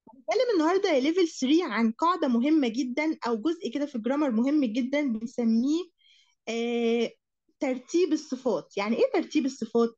هنتكلم النهارده يا ليفل 3 عن قاعدة مهمة جدا أو جزء كده في الجرامر مهم جدا بنسميه آه ترتيب الصفات يعني إيه ترتيب الصفات؟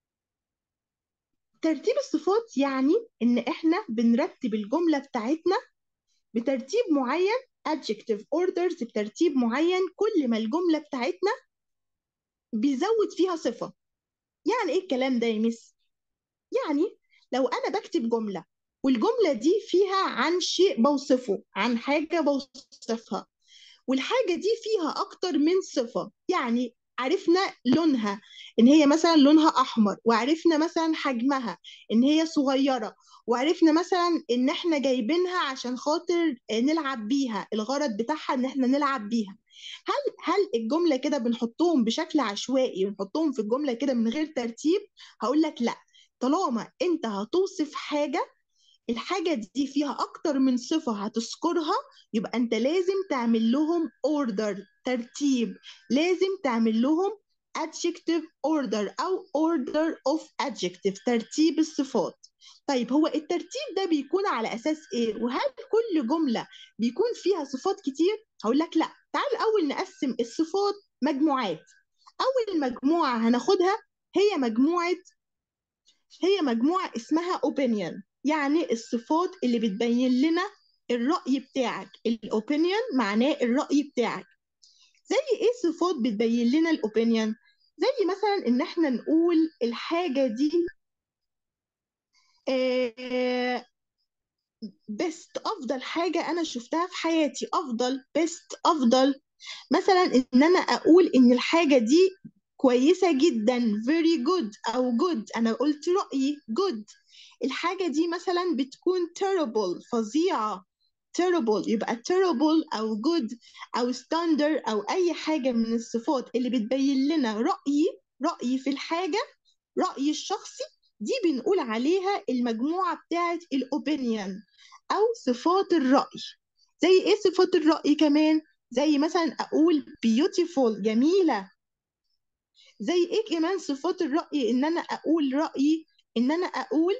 ترتيب الصفات يعني إن إحنا بنرتب الجملة بتاعتنا بترتيب معين adjective orders بترتيب معين كل ما الجملة بتاعتنا بيزود فيها صفة يعني إيه الكلام ده يا مس؟ يعني لو أنا بكتب جملة والجملة دي فيها عن شيء بوصفه عن حاجة بوصفها والحاجة دي فيها أكتر من صفة يعني عرفنا لونها إن هي مثلا لونها أحمر وعرفنا مثلا حجمها إن هي صغيرة وعرفنا مثلا إن إحنا جايبينها عشان خاطر نلعب بيها الغرض بتاعها إن إحنا نلعب بيها هل هل الجملة كده بنحطهم بشكل عشوائي ونحطهم في الجملة كده من غير ترتيب هقول لك لا طالما أنت هتوصف حاجة الحاجة دي فيها أكتر من صفة هتذكرها يبقى أنت لازم تعمل لهم order ترتيب لازم تعمل لهم adjective order أو order of adjective ترتيب الصفات طيب هو الترتيب ده بيكون على أساس إيه؟ وهل كل جملة بيكون فيها صفات كتير؟ هقول لك لا تعال الأول نقسم الصفات مجموعات أول مجموعة هناخدها هي مجموعة هي مجموعة اسمها opinion يعني الصفات اللي بتبين لنا الرأي بتاعك الأوبينيون معناه الرأي بتاعك زي ايه صفات بتبين لنا الأوبينيون زي مثلا ان احنا نقول الحاجة دي بيست افضل حاجة انا شفتها في حياتي افضل بيست افضل مثلا ان انا اقول ان الحاجة دي كويسة جدا very good او good انا قلت رأيي good الحاجة دي مثلا بتكون terrible فظيعة terrible يبقى terrible أو good أو standard أو أي حاجة من الصفات اللي بتبين لنا رأيي رأيي في الحاجة رأيي الشخصي دي بنقول عليها المجموعة بتاعت الأوبينيون أو صفات الرأي زي إيه صفات الرأي كمان؟ زي مثلا أقول beautiful جميلة زي إيه كمان صفات الرأي إن أنا أقول رأيي إن أنا أقول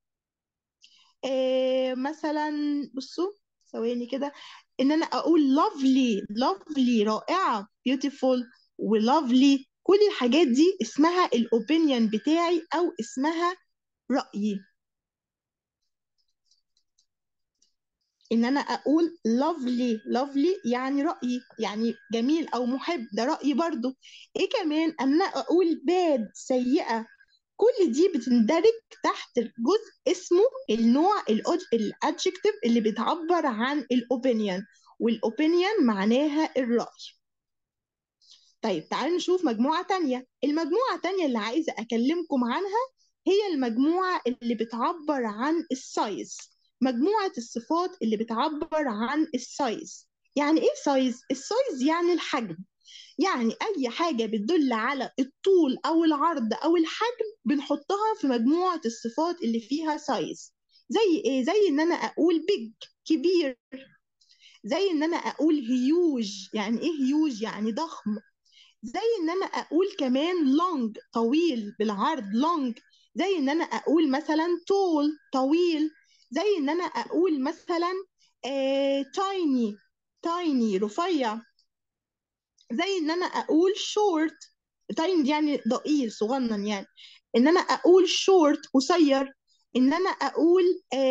إيه مثلا بصوا ثواني كده ان انا اقول lovely lovely رائعة beautiful وlovely كل الحاجات دي اسمها الاوبينيون بتاعي او اسمها رأيي ان انا اقول lovely lovely يعني رأيي يعني جميل او محب ده رأيي برضو ايه كمان ان انا اقول bad سيئة كل دي بتندرج تحت جزء اسمه النوع الادجكتيف اللي بتعبر عن الاوبينيون والاوبينيون معناها الرأي طيب تعالوا نشوف مجموعة تانية المجموعة التانية اللي عايزة أكلمكم عنها هي المجموعة اللي بتعبر عن السايز مجموعة الصفات اللي بتعبر عن السايز يعني ايه سايز؟ السايز يعني الحجم يعني أي حاجة بتدل على الطول أو العرض أو الحجم بنحطها في مجموعة الصفات اللي فيها سايز زي إيه؟ زي إن أنا أقول بيج كبير زي إن أنا أقول هيوج يعني إيه هيوج؟ يعني ضخم زي إن أنا أقول كمان لونج طويل بالعرض لونج زي إن أنا أقول مثلا طول طويل زي إن أنا أقول مثلا تايني تايني رفيع زي ان انا اقول شورت تايم يعني ضئيل صغنن يعني ان انا اقول شورت قصير ان انا اقول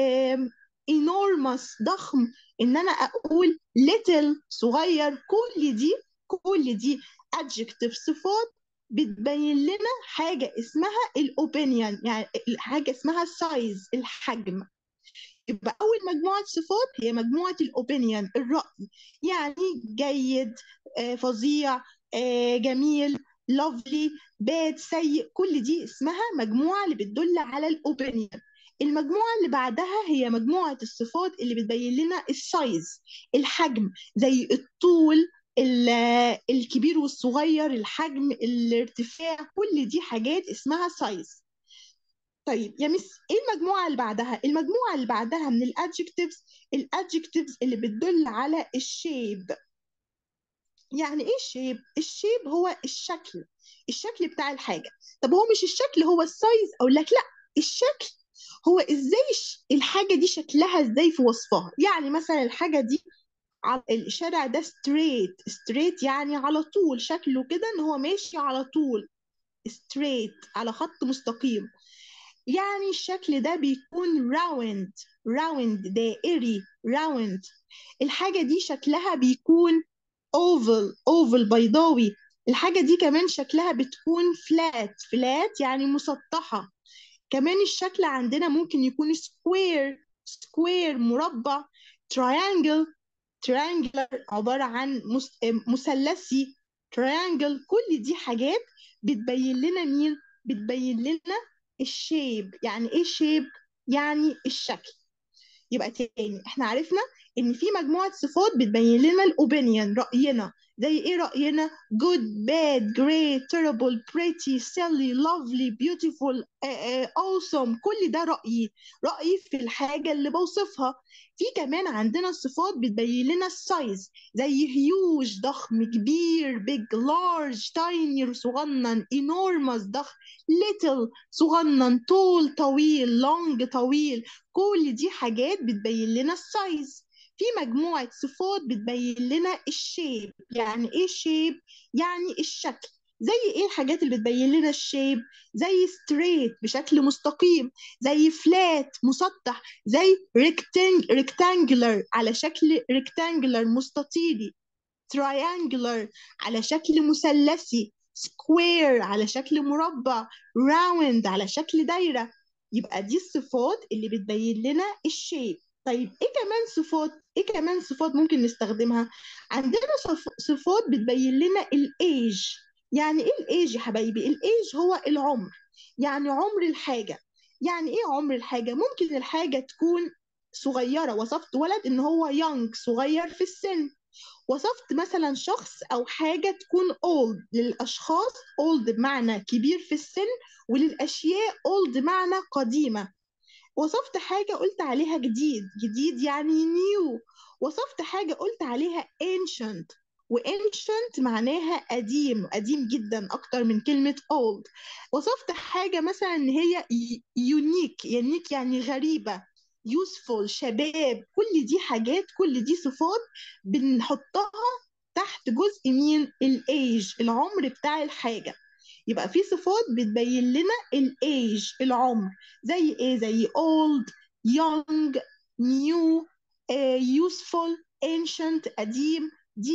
enormous ضخم ان انا اقول little صغير كل دي كل دي adjective صفات بتبين لنا حاجة اسمها الاوبينيون يعني حاجة اسمها size الحجم يبقى أول مجموعة صفات هي مجموعة الأوبينيون الرأي يعني جيد آه، فظيع آه، جميل lovely bad سيء كل دي اسمها مجموعة اللي بتدل على الأوبينيون المجموعة اللي بعدها هي مجموعة الصفات اللي بتبين لنا السايز الحجم زي الطول الكبير والصغير الحجم الارتفاع كل دي حاجات اسمها سايز طيب يا مس ايه المجموعة اللي بعدها؟ المجموعة اللي بعدها من الادجكتيفز الادجكتيفز اللي بتدل على الشيب يعني ايه الشيب؟ الشيب هو الشكل الشكل بتاع الحاجة طب هو مش الشكل هو السايز اقول لك لا الشكل هو ازاي ش- الحاجة دي شكلها ازاي في وصفها يعني مثلا الحاجة دي ع- الشارع ده ستريت ستريت يعني على طول شكله كده ان هو ماشي على طول ستريت على خط مستقيم يعني الشكل ده بيكون راوند راوند دائري راوند الحاجة دي شكلها بيكون اوفل اوفل بيضاوي الحاجة دي كمان شكلها بتكون فلات فلات يعني مسطحة كمان الشكل عندنا ممكن يكون سكوير سكوير مربع تراينجل تريانجلر عبارة عن مس- مثلثي تريانجل كل دي حاجات بتبين لنا مين بتبين لنا الشيب يعني ايه شيب يعني الشكل يبقى تاني احنا عرفنا ان في مجموعة صفات بتبين لنا الاوبينيون رأينا زي ايه رأينا good bad great terrible pretty silly lovely beautiful uh, uh, awesome كل ده رأيي رأيي في الحاجة اللي بوصفها في كمان عندنا صفات بتبين لنا السايز زي huge ضخم كبير big large tiny صغنن enormous ضخم little صغنن tall طويل long طويل كل دي حاجات بتبين لنا السايز في مجموعة صفات بتبين لنا الشيب يعني ايه شيب يعني الشكل زي ايه الحاجات اللي بتبين لنا الشيب زي ستريت بشكل مستقيم زي فلات مسطح زي ريكتانج ريكتانجلر على شكل ريكتانجلر مستطيلي triangular على شكل مثلثي square على شكل مربع round على شكل دايرة يبقى دي الصفات اللي بتبين لنا الشيب طيب ايه كمان صفات ايه كمان صفات ممكن نستخدمها عندنا صف... صفات بتبين لنا الايج يعني ايه الايج يا حبايبي الايج هو العمر يعني عمر الحاجة يعني ايه عمر الحاجة ممكن الحاجة تكون صغيرة وصفت ولد ان هو young صغير في السن وصفت مثلا شخص او حاجه تكون old للاشخاص old بمعنى كبير في السن وللاشياء old بمعنى قديمه وصفت حاجه قلت عليها جديد جديد يعني new وصفت حاجه قلت عليها ancient وancient معناها قديم قديم جدا اكتر من كلمه old وصفت حاجه مثلا ان هي يونيك يونيك يعني غريبه useful شباب كل دي حاجات كل دي صفات بنحطها تحت جزء مين الايج العمر بتاع الحاجة يبقى في صفات بتبين لنا الايج العمر زي ايه زي old young new uh, useful ancient قديم دي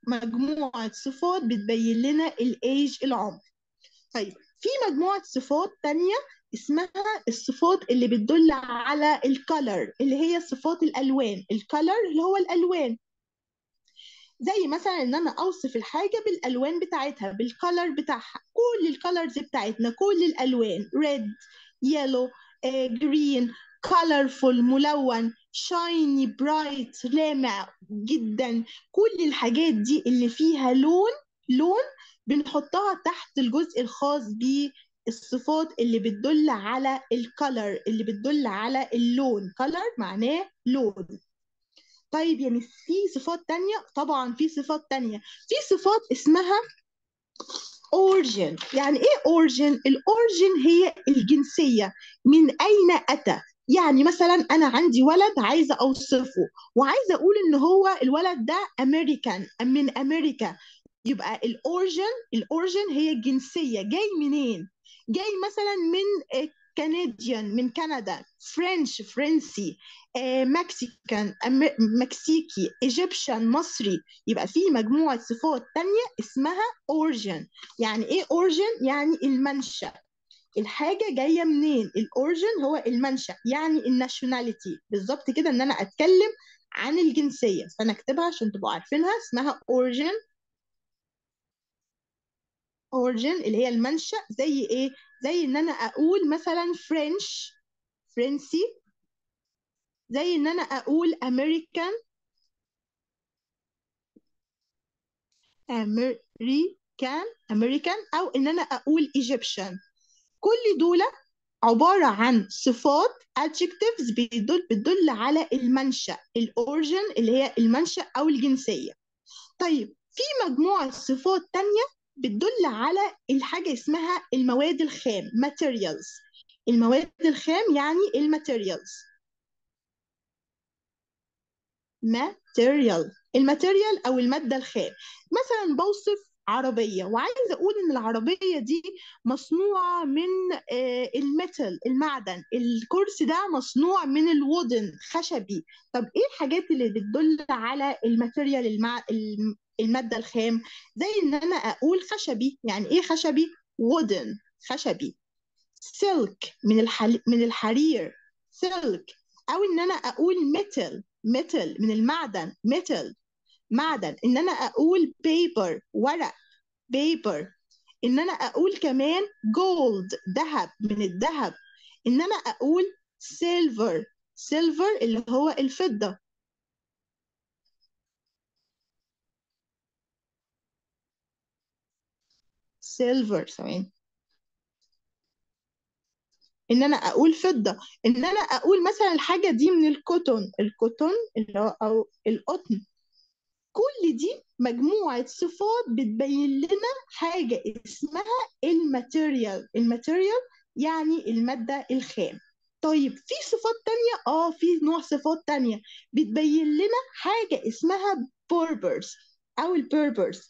مجموعة صفات بتبين لنا الايج العمر طيب في مجموعة صفات تانية اسمها الصفات اللي بتدل على الكالر اللي هي صفات الالوان الكالر اللي هو الالوان زي مثلا ان انا اوصف الحاجه بالالوان بتاعتها بالكالر بتاعها كل الكالرز بتاعتنا كل الالوان ريد يلو جرين colorful ملون shiny برايت لامع جدا كل الحاجات دي اللي فيها لون لون بنحطها تحت الجزء الخاص بالصفات اللي بتدل على الكالر اللي بتدل على اللون كالر معناه لون طيب يعني في صفات تانية طبعا في صفات تانية في صفات اسمها origin يعني ايه origin الاورجن هي الجنسية من اين اتى يعني مثلا انا عندي ولد عايزه اوصفه وعايزه اقول ان هو الولد ده امريكان من امريكا يبقى الاورجن الاورجن هي الجنسيه جاي منين جاي مثلا من كنديان من كندا فرنش فرنسي مكسيكان مكسيكي ايجيبشن مصري يبقى في مجموعه صفات تانية اسمها اورجن يعني ايه اورجن يعني المنشأ الحاجة جاية منين الاورجن هو المنشأ يعني الناشوناليتي بالظبط كده ان انا اتكلم عن الجنسية فانا اكتبها عشان تبقوا عارفينها اسمها اورجن اورجن اللي هي المنشأ زي ايه زي ان انا اقول مثلا فرنش فرنسي زي ان انا اقول امريكان امريكان امريكان او ان انا اقول ايجيبشن كل دول عبارة عن صفات adjectives بتدل, بتدل على المنشأ الأورجن اللي هي المنشأ أو الجنسية طيب في مجموعة صفات تانية بتدل على الحاجة اسمها المواد الخام materials المواد الخام يعني الماتيريالز ماتيريال الماتيريال او الماده الخام مثلا بوصف عربيه وعايزه اقول ان العربيه دي مصنوعه من آه، الميتال المعدن الكرسي ده مصنوع من الودن خشبي طب ايه الحاجات اللي بتدل على الماتيريال المع... الم- الماده الخام زي ان انا اقول خشبي يعني ايه خشبي wooden خشبي سلك من الحل... من الحرير سلك او ان انا اقول ميتال ميتال من المعدن ميتال معدن ان انا اقول بيبر ورق بيبر ان انا اقول كمان جولد ذهب من الذهب ان انا اقول سيلفر سيلفر اللي هو الفضة سيلفر ثواني ان انا اقول فضة ان انا اقول مثلا الحاجة دي من الكوتون الكوتون اللي هو او القطن كل دي مجموعة صفات بتبين لنا حاجة اسمها الماتيريال الماتيريال يعني المادة الخام طيب في صفات تانية اه في نوع صفات تانية بتبين لنا حاجة اسمها purpose او البيربرز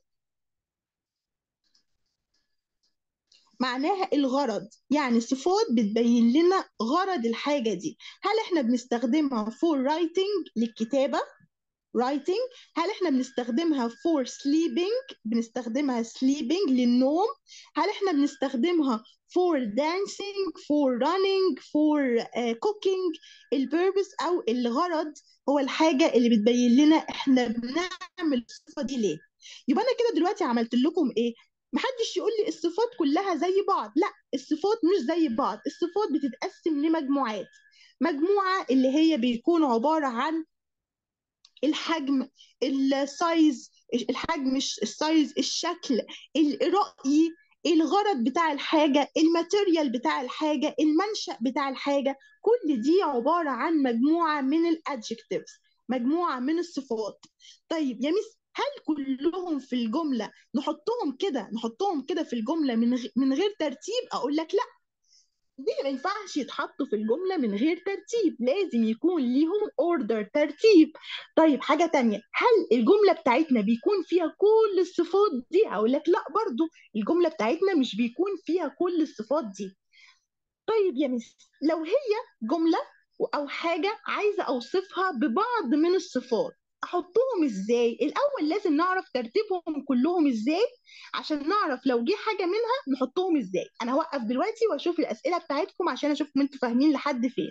معناها الغرض يعني صفات بتبين لنا غرض الحاجة دي هل احنا بنستخدمها for writing للكتابة writing هل احنا بنستخدمها for sleeping بنستخدمها sleeping للنوم هل احنا بنستخدمها for dancing for running for uh, cooking البيربس او الغرض هو الحاجة اللي بتبين لنا احنا بنعمل الصفة دي ليه يبقى انا كده دلوقتي عملت لكم ايه محدش يقول لي الصفات كلها زي بعض لا الصفات مش زي بعض الصفات بتتقسم لمجموعات مجموعة اللي هي بيكون عبارة عن الحجم السايز الحجم السايز الشكل الرأي الغرض بتاع الحاجة الماتيريال بتاع الحاجة المنشأ بتاع الحاجة كل دي عبارة عن مجموعة من الادجكتيفز مجموعة من الصفات طيب يا مس هل كلهم في الجملة نحطهم كده نحطهم كده في الجملة من غ... من غير ترتيب أقول لك لا دي ما ينفعش يتحطوا في الجملة من غير ترتيب لازم يكون ليهم اوردر ترتيب طيب حاجة تانية هل الجملة بتاعتنا بيكون فيها كل الصفات دي اقول لك لا برضو الجملة بتاعتنا مش بيكون فيها كل الصفات دي طيب يا مس لو هي جملة او حاجة عايزة اوصفها ببعض من الصفات احطهم ازاي الاول لازم نعرف ترتيبهم كلهم ازاي عشان نعرف لو جه حاجه منها نحطهم ازاي انا هوقف دلوقتي واشوف الاسئله بتاعتكم عشان اشوفكم انتوا فاهمين لحد فين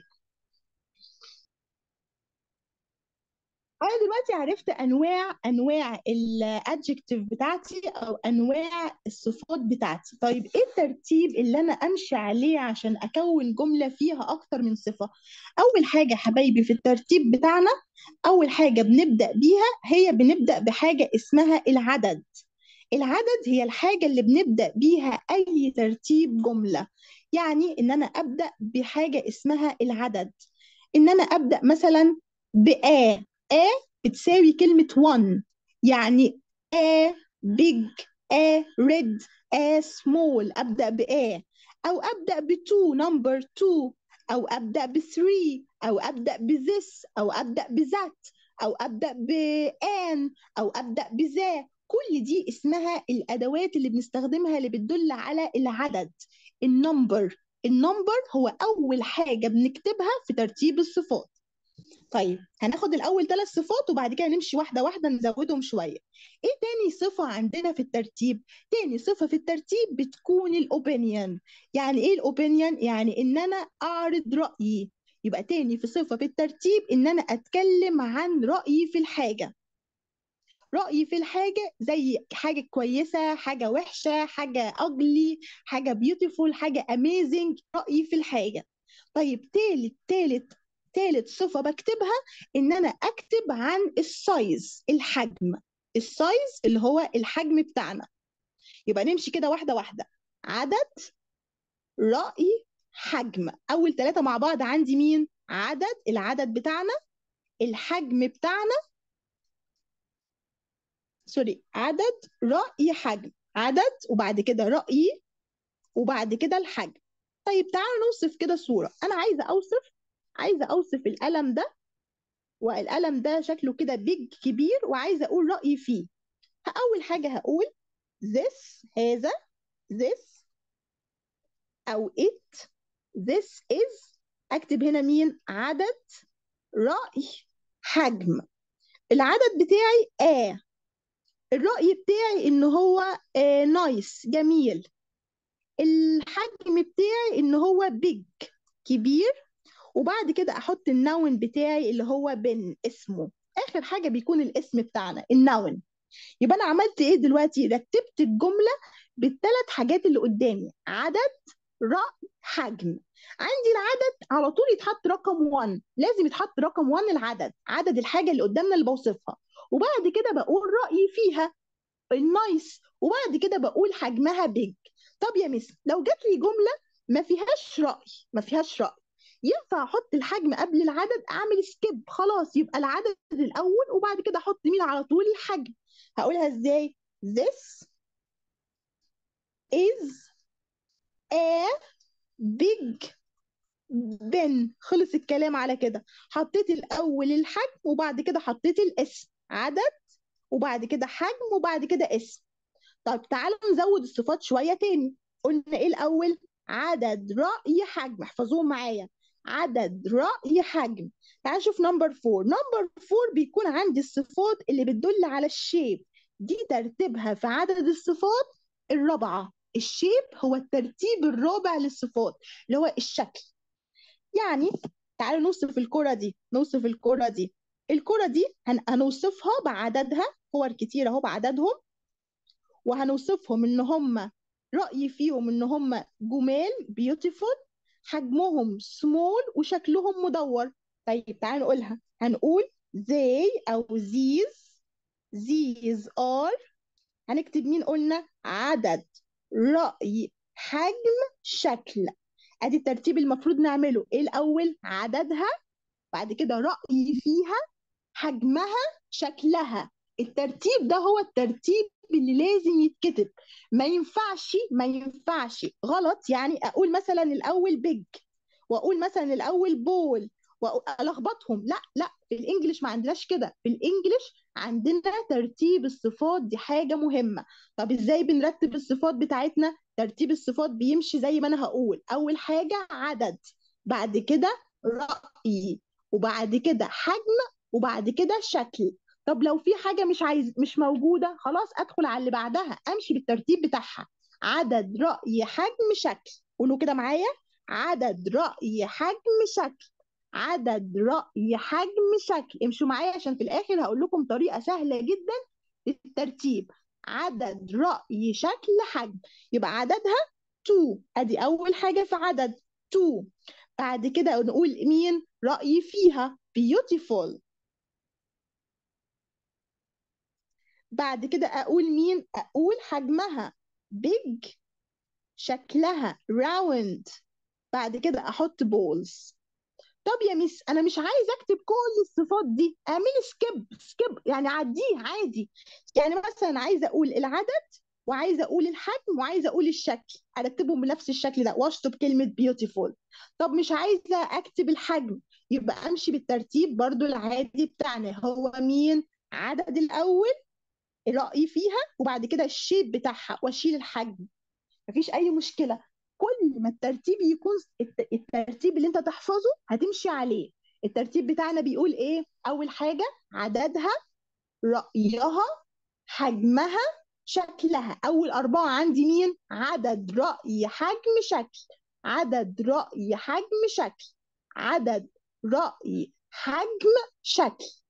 انا دلوقتي عرفت انواع انواع الادجكتيف بتاعتي او انواع الصفات بتاعتي طيب ايه الترتيب اللي انا امشي عليه عشان اكون جمله فيها اكتر من صفه اول حاجه حبايبي في الترتيب بتاعنا اول حاجه بنبدا بيها هي بنبدا بحاجه اسمها العدد العدد هي الحاجه اللي بنبدا بيها اي ترتيب جمله يعني ان انا ابدا بحاجه اسمها العدد ان انا ابدا مثلا بآ آ بتساوي كلمة one يعني A big A red A small أبدأ بA أو أبدأ ب two number two أو أبدأ ب three أو أبدأ ب this أو أبدأ ب that أو أبدأ ب an أو أبدأ بذا كل دي اسمها الأدوات اللي بنستخدمها اللي بتدل على العدد النمبر النمبر هو أول حاجة بنكتبها في ترتيب الصفات طيب هناخد الاول ثلاث صفات وبعد كده نمشي واحده واحده نزودهم شويه ايه تاني صفه عندنا في الترتيب تاني صفه في الترتيب بتكون الاوبينيون يعني ايه الاوبينيون يعني ان انا اعرض رايي يبقى تاني في صفه في الترتيب ان انا اتكلم عن رايي في الحاجه رأيي في الحاجة زي حاجة كويسة حاجة وحشة حاجة أجلي حاجة بيوتيفول حاجة أميزنج رأيي في الحاجة طيب تالت تالت تالت صفة بكتبها إن أنا أكتب عن السايز الحجم السايز اللي هو الحجم بتاعنا يبقى نمشي كده واحدة واحدة عدد رأي حجم أول ثلاثة مع بعض عندي مين؟ عدد العدد بتاعنا الحجم بتاعنا سوري عدد رأي حجم عدد وبعد كده رأيي وبعد كده الحجم طيب تعالوا نوصف كده صورة أنا عايزة أوصف عايزة أوصف القلم ده والقلم ده شكله كده بيج كبير وعايزة أقول رأيي فيه أول حاجة هقول this هذا this أو it this is أكتب هنا مين عدد رأي حجم العدد بتاعي آ الرأي بتاعي إن هو آه نايس جميل الحجم بتاعي إن هو بيج كبير وبعد كده أحط النون بتاعي اللي هو بن اسمه آخر حاجة بيكون الاسم بتاعنا النون يبقى أنا عملت إيه دلوقتي رتبت الجملة بالثلاث حاجات اللي قدامي عدد رأي حجم عندي العدد على طول يتحط رقم 1 لازم يتحط رقم 1 العدد عدد الحاجة اللي قدامنا اللي بوصفها وبعد كده بقول رأيي فيها النايس وبعد كده بقول حجمها بيج طب يا مس لو جات لي جملة ما فيهاش رأي ما فيهاش رأي ينفع احط الحجم قبل العدد اعمل سكيب خلاص يبقى العدد الاول وبعد كده احط مين على طول الحجم هقولها ازاي this is a big pen خلص الكلام على كده حطيت الاول الحجم وبعد كده حطيت الاسم عدد وبعد كده حجم وبعد كده اسم طب تعالوا نزود الصفات شويه تاني قلنا ايه الاول عدد رأي حجم احفظوهم معايا عدد رأي حجم تعال نشوف نمبر فور نمبر فور بيكون عندي الصفات اللي بتدل على الشيب دي ترتيبها في عدد الصفات الرابعة الشيب هو الترتيب الرابع للصفات اللي هو الشكل يعني تعالوا نوصف الكرة دي نوصف الكرة دي الكرة دي هن- هنوصفها بعددها كور كتير اهو بعددهم وهنوصفهم ان هم رأيي فيهم ان هم جمال بيوتيفول حجمهم سمول وشكلهم مدور طيب تعالوا نقولها هنقول they او these these are هنكتب مين قلنا عدد رأي حجم شكل ادي الترتيب المفروض نعمله ايه الاول عددها بعد كده رأيي فيها حجمها شكلها الترتيب ده هو الترتيب اللي لازم يتكتب ما ينفعش ما ينفعش غلط يعني اقول مثلا الاول بيج واقول مثلا الاول بول والخبطهم لا لا في الانجليش ما عندناش كده في الانجليش عندنا ترتيب الصفات دي حاجة مهمة طب ازاي بنرتب الصفات بتاعتنا ترتيب الصفات بيمشي زي ما انا هقول اول حاجة عدد بعد كده رأي وبعد كده حجم وبعد كده شكل طب لو في حاجة مش عايز مش موجودة خلاص ادخل على اللي بعدها امشي بالترتيب بتاعها عدد رأي حجم شكل قولوا كده معايا عدد رأي حجم شكل عدد رأي حجم شكل امشوا معايا عشان في الآخر هقول لكم طريقة سهلة جدا للترتيب عدد رأي شكل حجم يبقى عددها 2 ادي أول حاجة في عدد 2 بعد كده نقول مين رأيي فيها beautiful بعد كده أقول مين أقول حجمها big شكلها round بعد كده أحط balls طب يا ميس انا مش عايز اكتب كل الصفات دي اعملي سكيب سكيب يعني عديه عادي يعني مثلا عايزه اقول العدد وعايزه اقول الحجم وعايزه اقول الشكل ارتبهم بنفس الشكل ده واشطب كلمه بيوتيفول طب مش عايزه اكتب الحجم يبقى امشي بالترتيب برضو العادي بتاعنا هو مين عدد الاول الرأي فيها وبعد كده الشيب بتاعها واشيل الحجم مفيش اي مشكله كل ما الترتيب يكون الت- الترتيب اللي انت تحفظه هتمشي عليه الترتيب بتاعنا بيقول ايه اول حاجه عددها رأيها حجمها شكلها اول اربعه عندي مين عدد رأي حجم شكل عدد رأي حجم شكل عدد رأي حجم شكل